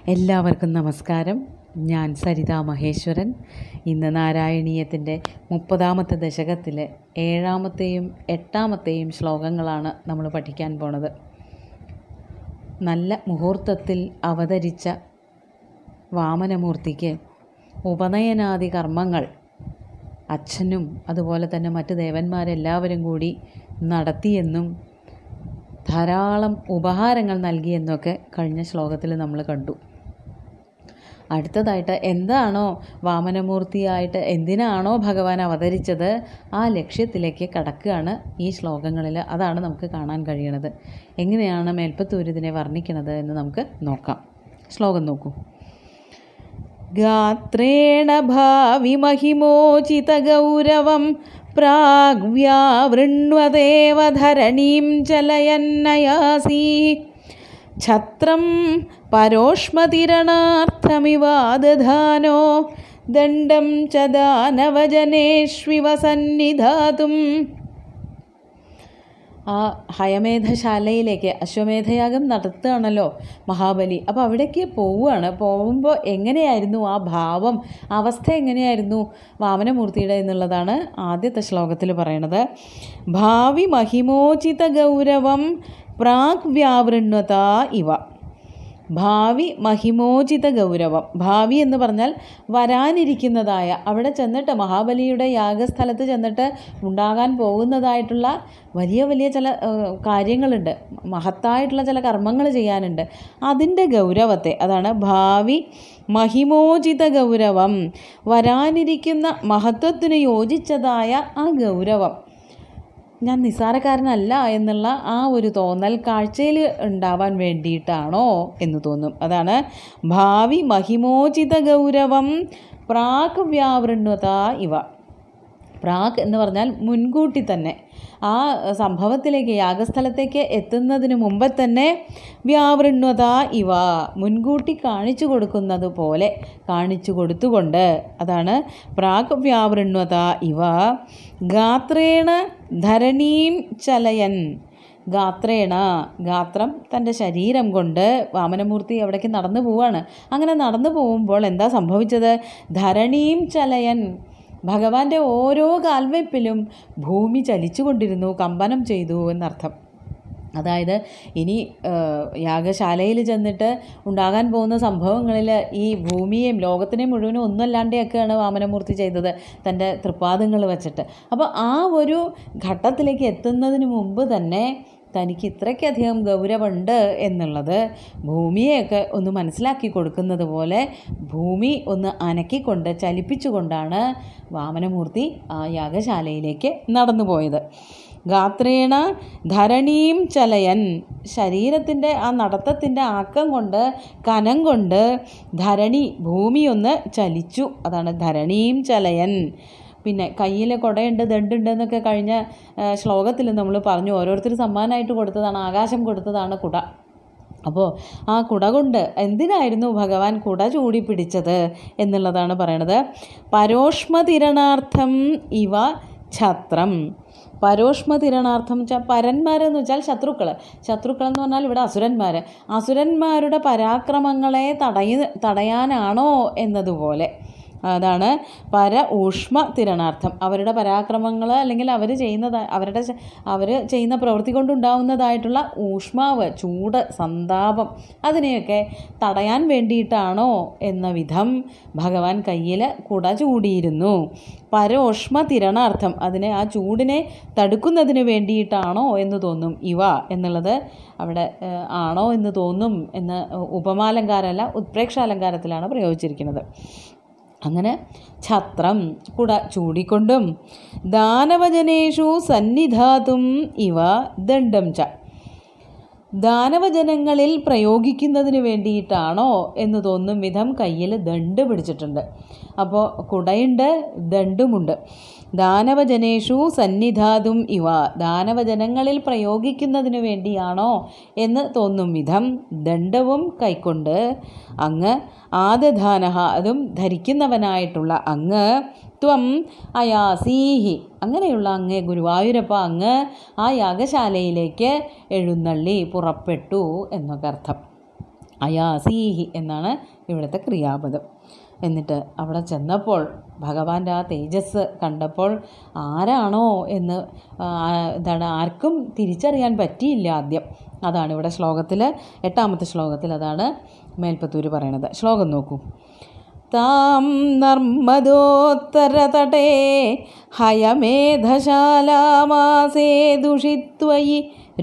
എല്ലാവർക്കും നമസ്കാരം ഞാൻ സരിത മഹേശ്വരൻ ഇന്ന് നാരായണീയത്തിൻ്റെ മുപ്പതാമത്തെ ദശകത്തിലെ ഏഴാമത്തെയും എട്ടാമത്തെയും ശ്ലോകങ്ങളാണ് നമ്മൾ പഠിക്കാൻ പോണത് നല്ല മുഹൂർത്തത്തിൽ അവതരിച്ച വാമനമൂർത്തിക്ക് ഉപനയനാദി കർമ്മങ്ങൾ അച്ഛനും അതുപോലെ തന്നെ മറ്റ് ദേവന്മാരെല്ലാവരും കൂടി നടത്തിയെന്നും ധാരാളം ഉപഹാരങ്ങൾ നൽകിയെന്നൊക്കെ കഴിഞ്ഞ ശ്ലോകത്തിൽ നമ്മൾ കണ്ടു അടുത്തതായിട്ട് എന്താണോ വാമനമൂർത്തിയായിട്ട് എന്തിനാണോ ഭഗവാൻ അവതരിച്ചത് ആ ലക്ഷ്യത്തിലേക്ക് കടക്കുകയാണ് ഈ ശ്ലോകങ്ങളിൽ അതാണ് നമുക്ക് കാണാൻ കഴിയണത് എങ്ങനെയാണ് മേൽപ്പത്തൂർ ഇതിനെ വർണ്ണിക്കുന്നത് എന്ന് നമുക്ക് നോക്കാം ശ്ലോകം നോക്കൂ ഗാത്രേണ ഭാവി മഹിമോചിതഗൗരവം പ്രാഗ്വ്യാവൃണ്വദേവ ധരണീം ചലയന്നയാസീ ഛത്രം പരോഷ്മതിരണാർത്ഥമിവാദധാനോ ദണ്ഡം ച ദാനവജനേഷ്വിവ സന്നിധാതും ആ ഹയമേധശാലയിലേക്ക് അശ്വമേധയാഗം നടത്തുകയാണല്ലോ മഹാബലി അപ്പോൾ അവിടേക്ക് പോവുകയാണ് പോകുമ്പോൾ എങ്ങനെയായിരുന്നു ആ ഭാവം അവസ്ഥ എങ്ങനെയായിരുന്നു വാമനമൂർത്തിയുടെ എന്നുള്ളതാണ് ആദ്യത്തെ ശ്ലോകത്തിൽ പറയണത് ഭാവി മഹിമോചിത ഗൗരവം പ്രാഗ് വ്യാവൃണ്വത ഇവ ഭാവി മഹിമോചിത ഗൗരവം ഭാവി എന്ന് പറഞ്ഞാൽ വരാനിരിക്കുന്നതായ അവിടെ ചെന്നിട്ട് മഹാബലിയുടെ യാഗസ്ഥലത്ത് ചെന്നിട്ട് ഉണ്ടാകാൻ പോകുന്നതായിട്ടുള്ള വലിയ വലിയ ചില ഏഹ്, കാര്യങ്ങളുണ്ട് മഹത്തായിട്ടുള്ള ചില കർമ്മങ്ങൾ ചെയ്യാനുണ്ട് അതിൻ്റെ ഗൗരവത്തെ അതാണ് ഭാവി മഹിമോചിത ഗൗരവം വരാനിരിക്കുന്ന മഹത്വത്തിന് യോജിച്ചതായ ആ ഗൗരവം ഞാൻ നിസ്സാരക്കാരനല്ല എന്നുള്ള ആ ഒരു തോന്നൽ കാഴ്ചയിൽ ഉണ്ടാവാൻ വേണ്ടിയിട്ടാണോ എന്ന് തോന്നും അതാണ് ഭാവി മഹിമോചിത ഗൗരവം പ്രാക് വ്യാവൃണ്വത ഇവ പ്രാക് എന്ന് പറഞ്ഞാൽ മുൻകൂട്ടി തന്നെ ആ സംഭവത്തിലേക്ക് യാഗസ്ഥലത്തേക്ക് എത്തുന്നതിന് മുമ്പ് തന്നെ വ്യാവൃണ്വത ഇവ മുൻകൂട്ടി കാണിച്ചു കൊടുക്കുന്നത് പോലെ കാണിച്ചു കൊടുത്തുകൊണ്ട് അതാണ് പ്രാക് വ്യാവൃണ്വത ഇവ ഗാത്രേണ ധരണീം ചലയൻ ഗാത്രേണ ഗാത്രം തൻ്റെ ശരീരം കൊണ്ട് വാമനമൂർത്തി അവിടേക്ക് നടന്നു പോവാണ് അങ്ങനെ നടന്നു പോകുമ്പോൾ എന്താ സംഭവിച്ചത് ധരണീം ചലയൻ ഭഗവാന്റെ ഓരോ കാൽവയ്പ്പിലും ഭൂമി ചലിച്ചുകൊണ്ടിരുന്നു കമ്പനം ചെയ്തു എന്നർത്ഥം അതായത് ഇനി ഏഹ്, യാഗശാലയിൽ ചെന്നിട്ട് ഉണ്ടാകാൻ പോകുന്ന സംഭവങ്ങളിൽ ഈ ഭൂമിയെയും ലോകത്തിനെയും മുഴുവനും ഒന്നല്ലാണ്ടെയൊക്കെയാണ് വാമനമൂർത്തി ചെയ്തത് തൻ്റെ തൃപ്പാദങ്ങൾ വെച്ചിട്ട് അപ്പോൾ ആ ഒരു ഘട്ടത്തിലേക്ക് എത്തുന്നതിന് മുമ്പ് തന്നെ തനിക്ക് ഇത്രയ്ക്കധികം ഗൗരവമുണ്ട് എന്നുള്ളത് ഭൂമിയെയൊക്കെ ഒന്ന് മനസ്സിലാക്കി കൊടുക്കുന്നത് പോലെ ഭൂമി ഒന്ന് അനക്കിക്കൊണ്ട് ചലിപ്പിച്ചുകൊണ്ടാണ് വാമനമൂർത്തി ആ യാഗശാലയിലേക്ക് നടന്നു പോയത് ഗാത്രേണ ധരണീം ചലയൻ ശരീരത്തിൻ്റെ ആ നടത്തത്തിൻ്റെ ആക്കം കൊണ്ട് കനം കൊണ്ട് ധരണി ഭൂമി ഒന്ന് ചലിച്ചു അതാണ് ധരണീം ചലയൻ പിന്നെ കയ്യിൽ കുടയുണ്ട് ദണ്ടുണ്ട് എന്നൊക്കെ കഴിഞ്ഞ ശ്ലോകത്തിൽ നമ്മൾ പറഞ്ഞു ഓരോരുത്തർ സമ്മാനമായിട്ട് കൊടുത്തതാണ് ആകാശം കൊടുത്തതാണ് കുട അപ്പോൾ ആ കുട കൊണ്ട് എന്തിനായിരുന്നു ഭഗവാൻ കുട ചൂടി പിടിച്ചത് എന്നുള്ളതാണ് പറയണത് പരോഷ്മതിരണാർത്ഥം ഇവ ഛത്രം പരോഷ്മതിരണാർത്ഥം വെച്ചാൽ പരന്മാരെന്ന് വെച്ചാൽ ശത്രുക്കൾ ശത്രുക്കൾ എന്ന് പറഞ്ഞാൽ ഇവിടെ അസുരന്മാർ അസുരന്മാരുടെ പരാക്രമങ്ങളെ തടയ തടയാനാണോ എന്നതുപോലെ അതാണ് പര ഊഷ്മ തിരണാർത്ഥം അവരുടെ പരാക്രമങ്ങൾ അല്ലെങ്കിൽ അവർ ചെയ്യുന്നത് അവരുടെ അവർ ചെയ്യുന്ന പ്രവൃത്തി കൊണ്ടുണ്ടാവുന്നതായിട്ടുള്ള ഊഷ്മാവ് ചൂട് സന്താപം അതിനെയൊക്കെ തടയാൻ വേണ്ടിയിട്ടാണോ എന്ന വിധം ഭഗവാൻ കയ്യിൽ കുട ചൂടിയിരുന്നു പരോഷ്മ തിരണാർത്ഥം അതിനെ ആ ചൂടിനെ തടുക്കുന്നതിന് വേണ്ടിയിട്ടാണോ എന്ന് തോന്നും ഇവ എന്നുള്ളത് അവിടെ ഏഹ്, ആണോ എന്ന് തോന്നും എന്ന് ഉപമാലങ്കാരമല്ല ഉത്പ്രേക്ഷാലങ്കാരത്തിലാണ് പ്രയോഗിച്ചിരിക്കുന്നത് അങ്ങനെ ഛത്രം കുട ചൂടിക്കൊണ്ടും ദാനവജനേഷു സന്നിധാതും ഇവ ദണ്ഡം ച ദാനവജനങ്ങളിൽ പ്രയോഗിക്കുന്നതിന് വേണ്ടിയിട്ടാണോ എന്ന് തോന്നും വിധം കയ്യിൽ ദണ്ട് പിടിച്ചിട്ടുണ്ട് അപ്പോൾ കുടയുണ്ട് ദണ്ടുമുണ്ട് ദാനവജനേഷു സന്നിധാതും ഇവ ദാനവജനങ്ങളിൽ പ്രയോഗിക്കുന്നതിന് വേണ്ടിയാണോ എന്ന് തോന്നും വിധം ദണ്ഡവും കൈക്കൊണ്ട് അങ്ങ് ആദധാനഹ അതും ധരിക്കുന്നവനായിട്ടുള്ള അങ്ങ് ത്വം അയാസീഹി അങ്ങനെയുള്ള അങ്ങ് ഗുരുവായൂരപ്പ അങ്ങ് ആ യാഗശാലയിലേക്ക് എഴുന്നള്ളി പുറപ്പെട്ടു എന്നൊക്കെ അർത്ഥം അയാസീഹി എന്നാണ് ഇവിടുത്തെ ക്രിയാപദം എന്നിട്ട് അവിടെ ചെന്നപ്പോൾ ഭഗവാന്റെ ആ തേജസ് കണ്ടപ്പോൾ ആരാണോ എന്ന് ആ, എന്താണ് ആർക്കും തിരിച്ചറിയാൻ പറ്റിയില്ല ആദ്യം അതാണ് ഇവിടെ ശ്ലോകത്തിൽ എട്ടാമത്തെ ശ്ലോകത്തിൽ അതാണ് മേൽപ്പത്തൂർ പറയണത് ശ്ലോകം നോക്കൂ താം നർമ്മദോത്തരതടേ ഹയമേധശാലാമാസേ ദുഷിത്വയി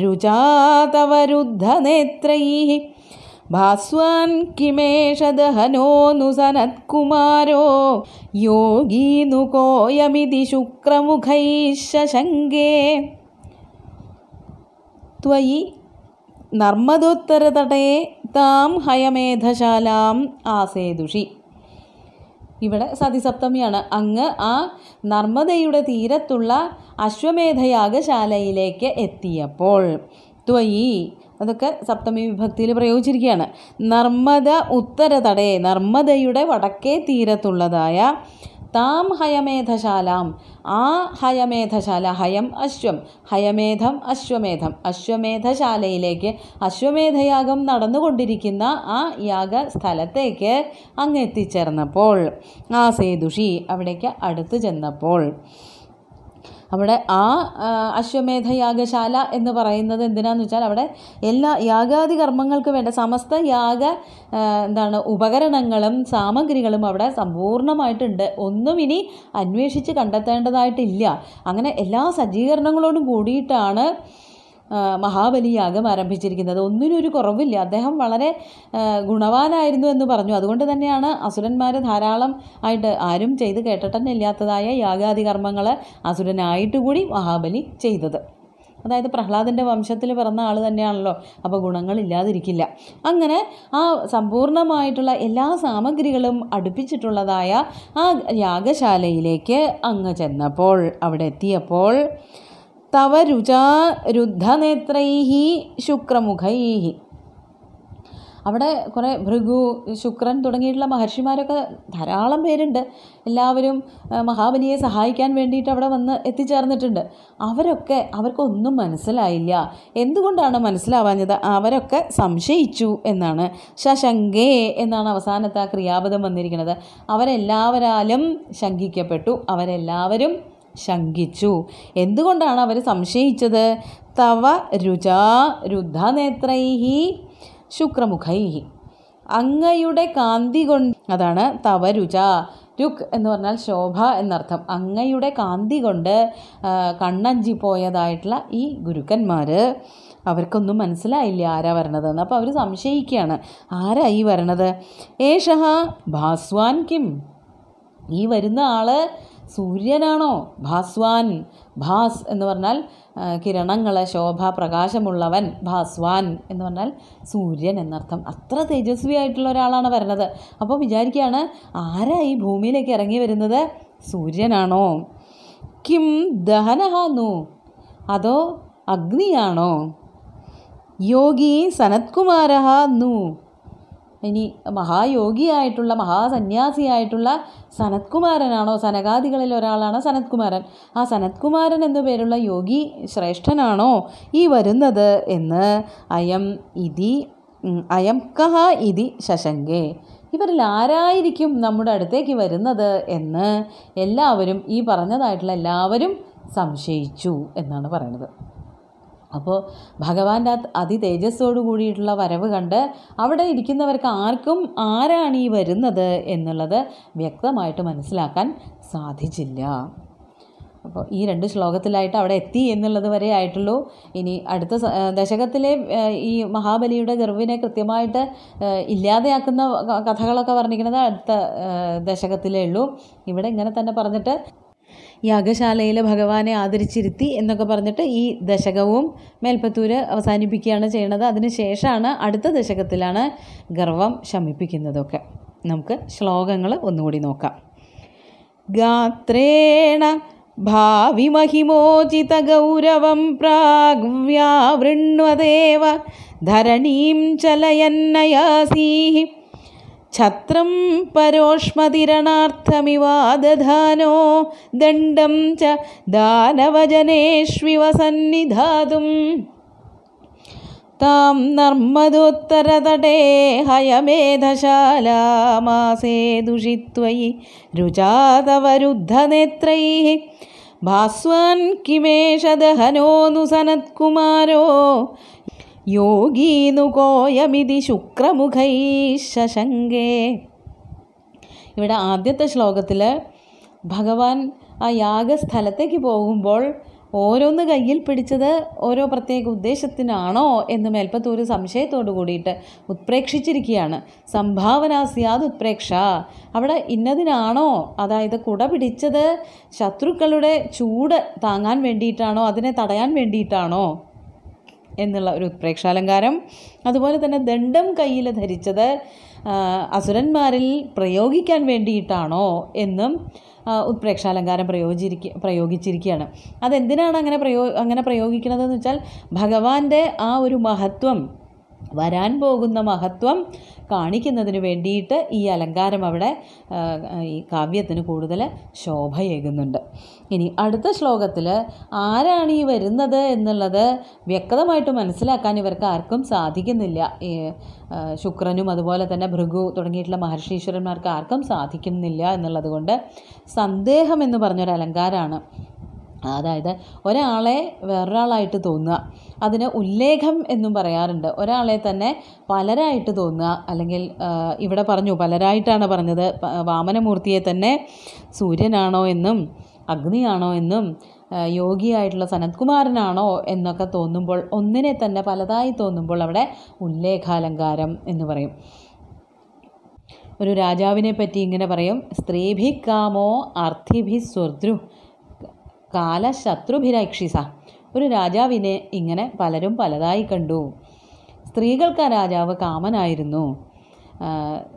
രുചാതവരുദ്ധനേത്രൈः ഭാസ്വാൻ കിമേഷ ദഹനോऽनु സനത്കുമാരോ യോഗീനു കോയമിതി ശുക്രമുഖൈः ശശങ്കേ ത്വയി നർമ്മദോത്തരതടേ താം ഹയമേധശാലാം ആസേതുഷി ഇവിടെ സതിസപ്തമിയാണ് അങ്ങ് ആ നർമ്മദയുടെ തീരത്തുള്ള അശ്വമേധയാഗശാലയിലേക്ക് എത്തിയപ്പോൾ ത്വയി അതൊക്കെ സപ്തമി വിഭക്തിയിൽ പ്രയോഗിച്ചിരിക്കുകയാണ് നർമ്മദ ഉത്തരതടേ നർമ്മദയുടെ വടക്കേ തീരത്തുള്ളതായ താം ഹയമേധശാലാം ആ ഹയമേധശാല ഹയം അശ്വം ഹയമേധം അശ്വമേധം അശ്വമേധശാലയിലേക്ക് അശ്വമേധയാഗം നടന്നുകൊണ്ടിരിക്കുന്ന ആ യാഗ സ്ഥലത്തേക്ക് അങ്ങ് എത്തിച്ചേർന്നപ്പോൾ ആ സേതുഷി അവിടേക്ക് അടുത്ത് ചെന്നപ്പോൾ അവിടെ ആ ആ, അശ്വമേധ യാഗശാല എന്ന് പറയുന്നത് എന്തിനാന്ന് വെച്ചാൽ അവിടെ എല്ലാ യാഗാദി കർമ്മങ്ങൾക്ക് വേണ്ട സമസ്ത യാഗ ആ, എന്താണ് ഉപകരണങ്ങളും സാമഗ്രികളും അവിടെ സമ്പൂർണ്ണമായിട്ടുണ്ട് ഒന്നും ഇനി അന്വേഷിച്ച് കണ്ടെത്തേണ്ടതായിട്ടില്ല അങ്ങനെ എല്ലാ സജ്ജീകരണങ്ങളോടും കൂടിയിട്ടാണ് ആ, മഹാബലി യാഗം ആരംഭിച്ചിരിക്കുന്നത് ഒന്നിനും ഒരു കുറവില്ല അദ്ദേഹം വളരെ ആ, ഗുണവാനായിരുന്നു എന്ന് പറഞ്ഞു അതുകൊണ്ട് തന്നെയാണ് അസുരന്മാർ ധാരാളം ആയിട്ട് ആരും ചെയ്ത് കേട്ടിട്ടില്ലാത്തതായ യാഗാദി കർമ്മങ്ങൾ അസുരനായിട്ട് കൂടി മഹാബലി ചെയ്തത് അതായത് പ്രഹ്ലാദൻ്റെ വംശത്തിൽ പിറന്ന ആൾ തന്നെയാണല്ലോ അപ്പോൾ ഗുണങ്ങളില്ലാതിരിക്കില്ല അങ്ങനെ ആ സമ്പൂർണ്ണമായിട്ടുള്ള എല്ലാ സാമഗ്രികളും അടുപ്പിച്ചിട്ടുള്ളതായ ആ യാഗശാലയിലേക്ക് അങ്ങ് ചെന്നപ്പോൾ അവിടെ എത്തിയപ്പോൾ തവ രുചാ രുദ്ധനേത്രൈഹി ശുക്രമുഖൈഹി അവിടെ കുറേ ഭൃഗു ശുക്രൻ തുടങ്ങിയിട്ടുള്ള മഹർഷിമാരൊക്കെ ധാരാളം പേരുണ്ട് എല്ലാവരും ആ, മഹാബലിയെ സഹായിക്കാൻ വേണ്ടിയിട്ട് അവിടെ വന്ന് എത്തിച്ചേർന്നിട്ടുണ്ട് അവരൊക്കെ അവർക്കൊന്നും മനസ്സിലായില്ല എന്തുകൊണ്ടാണ് മനസ്സിലാവാഞ്ഞത് അവരൊക്കെ സംശയിച്ചു എന്നാണ് ശശങ്കേ എന്നാണ് അവസാനത്തെ ആ ക്രിയാപദം വന്നിരിക്കുന്നത് അവരെല്ലാവരാലും ശങ്കിക്കപ്പെട്ടു അവരെല്ലാവരും ശങ്കിച്ചു എന്തുകൊണ്ടാണ് അവർ സംശയിച്ചത് തവ രുചാ രുദ്ധനേത്രൈഹി ശുക്രമുഖൈഹി അങ്ങയുടെ കാന്തി കൊണ്ട് അതാണ് തവ രുച രുക് എന്ന് പറഞ്ഞാൽ ശോഭ എന്നർത്ഥം അങ്ങയുടെ കാന്തി കൊണ്ട് ആ, കണ്ണഞ്ചി പോയതായിട്ടുള്ള ഈ ഗുരുക്കന്മാർ അവർക്കൊന്നും മനസ്സിലായില്ല ആരാ വരണതെന്ന് അപ്പോൾ അവർ സംശയിക്കുകയാണ് ആരാ ഈ വരണത് ഏഷഹ ഭാസ്വാൻ കിം ഈ വരുന്ന ആള് സൂര്യനാണോ ഭാസ്വാൻ ഭാസ് എന്ന് പറഞ്ഞാൽ ആ, കിരണങ്ങളെ ശോഭ പ്രകാശമുള്ളവൻ ഭാസ്വാൻ എന്ന് പറഞ്ഞാൽ സൂര്യൻ എന്നർത്ഥം അത്ര തേജസ്വി ആയിട്ടുള്ള ഒരാളാണ് വരുന്നത് അപ്പോൾ വിചാരിക്കുകയാണ് ആരാ ഈ ഭൂമിയിലേക്ക് ഇറങ്ങി വരുന്നത് സൂര്യനാണോ കിം ദഹനഹാന്നു അതോ അഗ്നിയാണോ യോഗി സനത്കുമാരഹ നു ഇനി മഹായോഗിയായിട്ടുള്ള മഹാസന്യാസിയായിട്ടുള്ള സനത്കുമാരനാണോ സനകാദികളിൽ ഒരാളാണ് സനത്കുമാരൻ ആ സനത്കുമാരൻ എന്നു പേരുള്ള യോഗി ശ്രേഷ്ഠനാണോ ഈ വരുന്നത് എന്ന് അയം ഇതി ഉം, അയം കഹ ഇതി ശശങ്കേ ഇവരിൽ ആരായിരിക്കും നമ്മുടെ അടുത്തേക്ക് വരുന്നത് എന്ന് എല്ലാവരും ഈ പറഞ്ഞതായിട്ടുള്ള എല്ലാവരും സംശയിച്ചു എന്നാണ് പറയുന്നത് അപ്പോൾ ഭഗവാന്റെ ആ അതി തേജസ്സോടു കൂടിയിട്ടുള്ള വരവ് കണ്ട് അവിടെ ഇരിക്കുന്നവർക്ക് ആർക്കും ആരാണ് ഈ വരുന്നത് എന്നുള്ളത് വ്യക്തമായിട്ട് മനസ്സിലാക്കാൻ സാധിച്ചില്ല അപ്പോൾ ഈ രണ്ട് ശ്ലോകത്തിലായിട്ട് അവിടെ എത്തി എന്നുള്ളത് വരെ ആയിട്ടുള്ളൂ ഇനി അടുത്ത സ- ആ, ദശകത്തിലെ ആ, ഈ മഹാബലിയുടെ ഗർവിനെ കൃത്യമായിട്ട് ആ, ഇല്ലാതെയാക്കുന്ന ക- കഥകളൊക്കെ വർണ്ണിക്കുന്നത് അടുത്ത ആ, ദശകത്തിലേ ഉള്ളൂ ഇവിടെ ഇങ്ങനെ തന്നെ പറഞ്ഞിട്ട് യാഗശാലയിൽ ഭഗവാനെ ആദരിച്ചിരുത്തി എന്നൊക്കെ പറഞ്ഞിട്ട് ഈ ദശകവും മേൽപ്പത്തൂര് അവസാനിപ്പിക്കുകയാണ് ചെയ്യുന്നത് അതിന് ശേഷമാണ് അടുത്ത ദശകത്തിലാണ് ഗർവം ശമിപ്പിക്കുന്നതൊക്കെ നമുക്ക് ശ്ലോകങ്ങൾ ഒന്നുകൂടി നോക്കാം ഗാത്രേണ ഭാവിമഹിമോചിതഗൗരവം പ്രാഗ്വ്യാവൃണ്വദേവ ധരണീം ചലയന്നയാസീः ഛത്രം പരോഷ്മതിരണാർത്ഥമിവാദധാനോ ദണ്ഡം ച ദാനവജനേഷ്വിവ സന്നിധാതും താം നർമ്മദോത്തരതടേ ഹയമേധശാലാമാസേ ദുഷിത്വയി രുചാതവരുദ്ധനേത്രൈ ഭാസ്വാൻ കിമേഷദഹനോന്നു സനത്കുമാരോ യോഗീനു കോയമിതി ശുക്രമുഖൈ ശശങ്കേ ഇവിടെ ആദ്യത്തെ ശ്ലോകത്തിൽ ഭഗവാൻ ആ യാഗസ്ഥലത്തേക്ക് പോകുമ്പോൾ ഓരോന്ന് കയ്യിൽ പിടിച്ചത് ഓരോ പ്രത്യേക ഉദ്ദേശത്തിനാണോ എന്ന് മേൽപ്പത്തൂര് സംശയത്തോടു കൂടിയിട്ട് ഉത്പ്രേക്ഷിച്ചിരിക്കുകയാണ് സംഭാവന സ്യാദ് ഉത്പ്രേക്ഷ അവിടെ ഇന്നതിനാണോ അതായത് കുട പിടിച്ചത് ശത്രുക്കളുടെ ചൂട് താങ്ങാൻ വേണ്ടിയിട്ടാണോ അതിനെ തടയാൻ വേണ്ടിയിട്ടാണോ എന്നുള്ള ഒരു ഉത്പ്രേക്ഷാലങ്കാരം അതുപോലെ തന്നെ ദണ്ഡം കയ്യിൽ ധരിച്ചത് ആ, അസുരന്മാരിൽ പ്രയോഗിക്കാൻ വേണ്ടിയിട്ടാണോ എന്നും ആ, ഉത്പ്രേക്ഷാലങ്കാരം പ്രയോഗിച്ചിരിക്ക പ്രയോഗിച്ചിരിക്കുകയാണ് അതെന്തിനാണ് അങ്ങനെ പ്രയോ അങ്ങനെ പ്രയോഗിക്കുന്നതെന്ന് വെച്ചാൽ ഭഗവാന്റെ ആ ഒരു മഹത്വം വരാൻ പോകുന്ന മഹത്വം കാണിക്കുന്നതിന് വേണ്ടിയിട്ട് ഈ അലങ്കാരം അവിടെ ആ, ഈ കാവ്യത്തിന് കൂടുതൽ ശോഭയേകുന്നുണ്ട് ഇനി അടുത്ത ശ്ലോകത്തിൽ ആരാണ് ഈ വരുന്നത് എന്നുള്ളത് വ്യക്തമായിട്ട് മനസ്സിലാക്കാൻ ഇവർക്ക് ആർക്കും സാധിക്കുന്നില്ല ഈ ആ, ശുക്രനും അതുപോലെ തന്നെ ഭൃഗു തുടങ്ങിയിട്ടുള്ള മഹർഷീശ്വരന്മാർക്ക് ആർക്കും സാധിക്കുന്നില്ല എന്നുള്ളത് കൊണ്ട് സന്ദേഹം എന്ന് പറഞ്ഞൊരു അലങ്കാരമാണ് അതായത് ഒരാളെ വേറൊരാളായിട്ട് തോന്നുക അതിന് ഉല്ലേഖം എന്നും പറയാറുണ്ട് ഒരാളെ തന്നെ പലരായിട്ട് തോന്നുക അല്ലെങ്കിൽ ആ, ഇവിടെ പറഞ്ഞു പലരായിട്ടാണ് പറഞ്ഞത് പ- വാമനമൂർത്തിയെ തന്നെ സൂര്യനാണോ എന്നും അഗ്നിയാണോ എന്നും ആ, യോഗിയായിട്ടുള്ള സനത്കുമാരനാണോ എന്നൊക്കെ തോന്നുമ്പോൾ ഒന്നിനെ തന്നെ പലതായി തോന്നുമ്പോൾ അവിടെ ഉല്ലേഖാലങ്കാരം എന്ന് പറയും ഒരു രാജാവിനെ പറ്റി ഇങ്ങനെ പറയും സ്ത്രീഭി കാമോ അർത്ഥിഭി സ്വദ്രു കാലശത്രുഭിരൈക്ഷിസ ഒരു രാജാവിനെ ഇങ്ങനെ പലരും പലതായി കണ്ടു സ്ത്രീകൾക്ക് ആ രാജാവ് കാമനായിരുന്നു ആ,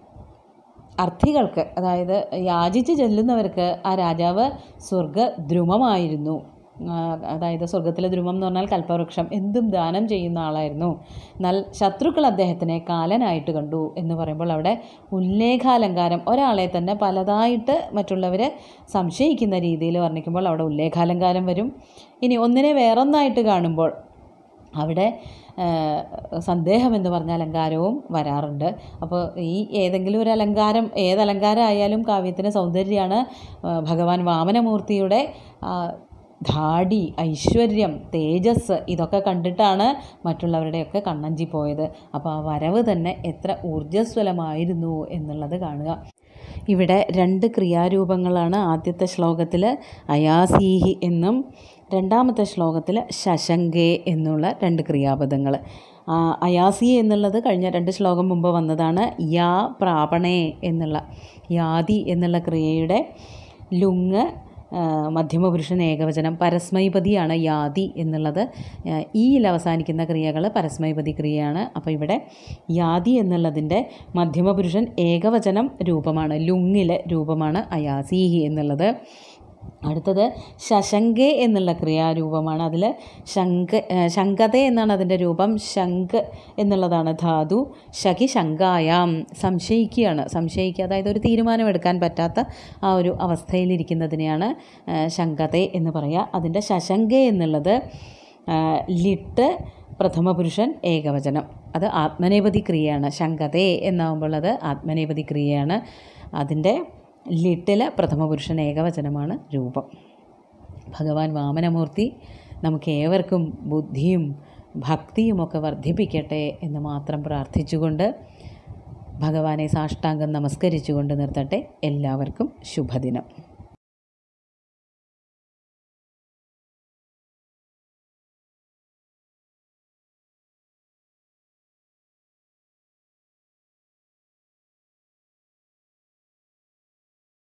അർത്ഥികൾക്ക് അതായത് യാചിച്ച് ചെല്ലുന്നവർക്ക് ആ രാജാവ് സ്വർഗദ്രുമമായിരുന്നു ആ, അതായത് സ്വർഗത്തിലെ ദ്രുമം എന്ന് പറഞ്ഞാൽ കൽപ്പവൃക്ഷം എന്തും ദാനം ചെയ്യുന്ന ആളായിരുന്നു എന്നാൽ ശത്രുക്കൾ അദ്ദേഹത്തിനെ കാലനായിട്ട് കണ്ടു എന്ന് പറയുമ്പോൾ അവിടെ ഉല്ലേഖാലങ്കാരം ഒരാളെ തന്നെ പലതായിട്ട് മറ്റുള്ളവർ സംശയിക്കുന്ന രീതിയിൽ വർണ്ണിക്കുമ്പോൾ അവിടെ ഉല്ലേഖാലങ്കാരം വരും ഇനി ഒന്നിനെ വേറൊന്നായിട്ട് കാണുമ്പോൾ അവിടെ ആ, സന്ദേഹം എന്ന് പറഞ്ഞ അലങ്കാരവും വരാറുണ്ട് അപ്പോൾ ഈ ഏതെങ്കിലും ഒരു അലങ്കാരം ഏത് അലങ്കാരം ആയാലും കാവ്യത്തിന് സൗന്ദര്യമാണ് ആ, ഭഗവാൻ വാമനമൂർത്തിയുടെ ആ, ധാടി ഐശ്വര്യം തേജസ് ഇതൊക്കെ കണ്ടിട്ടാണ് മറ്റുള്ളവരുടെയൊക്കെ കണ്ണഞ്ചി പോയത് അപ്പോൾ ആ വരവ് തന്നെ എത്ര ഊർജ്ജസ്വലമായിരുന്നു എന്നുള്ളത് കാണുക ഇവിടെ രണ്ട് ക്രിയാരൂപങ്ങളാണ് ആദ്യത്തെ ശ്ലോകത്തിൽ അയാസീഹി എന്നും രണ്ടാമത്തെ ശ്ലോകത്തിൽ ശശങ്കേ എന്നുള്ള രണ്ട് ക്രിയാപദങ്ങൾ ആ, അയാസി എന്നുള്ളത് കഴിഞ്ഞ രണ്ട് ശ്ലോകം മുമ്പ് വന്നതാണ് യാ പ്രാപണേ എന്നുള്ള യാതി എന്നുള്ള ക്രിയയുടെ ലുങ് ആ, മധ്യമപുരുഷൻ ഏകവചനം പരസ്മൈപതിയാണ് യാതി എന്നുള്ളത് ആ, ഈയിൽ അവസാനിക്കുന്ന ക്രിയകൾ പരസ്മൈപതി ക്രിയയാണ് അപ്പോൾ ഇവിടെ യാതി എന്നുള്ളതിൻ്റെ മധ്യമപുരുഷൻ ഏകവചനം രൂപമാണ് ലുങ്ങിലെ രൂപമാണ് അയാസീഹി എന്നുള്ളത് അടുത്തത് ശശങ്കെ എന്നുള്ള ക്രിയാരൂപമാണ് അതിൽ ശങ്ക ശങ്കത എന്നാണ് അതിൻ്റെ രൂപം ശങ്ക് എന്നുള്ളതാണ് ധാതു ശകി ശങ്കായാം സംശയിക്കുകയാണ് സംശയിക്കുക അതായത് ഒരു തീരുമാനമെടുക്കാൻ പറ്റാത്ത ആ ഒരു അവസ്ഥയിലിരിക്കുന്നതിനെയാണ് ആ, ശങ്കത എന്ന് പറയുക അതിൻ്റെ ശശങ്ക എന്നുള്ളത് ആ, ലിട്ട് പ്രഥമ പുരുഷൻ ഏകവചനം അത് ആത്മനേപതി ക്രിയയാണ് ശങ്കതേ എന്നാകുമ്പോൾ അത് ആത്മനേപതി ക്രിയയാണ് അതിൻ്റെ ലിട്ടിലെ പ്രഥമ പുരുഷൻ ഏകവചനമാണ് രൂപം ഭഗവാൻ വാമനമൂർത്തി നമുക്ക് ഏവർക്കും ബുദ്ധിയും ഭക്തിയുമൊക്കെ വർദ്ധിപ്പിക്കട്ടെ എന്ന് മാത്രം പ്രാർത്ഥിച്ചുകൊണ്ട് ഭഗവാനെ സാഷ്ടാംഗം നമസ്കരിച്ചുകൊണ്ട് നിർത്തട്ടെ എല്ലാവർക്കും ശുഭദിനം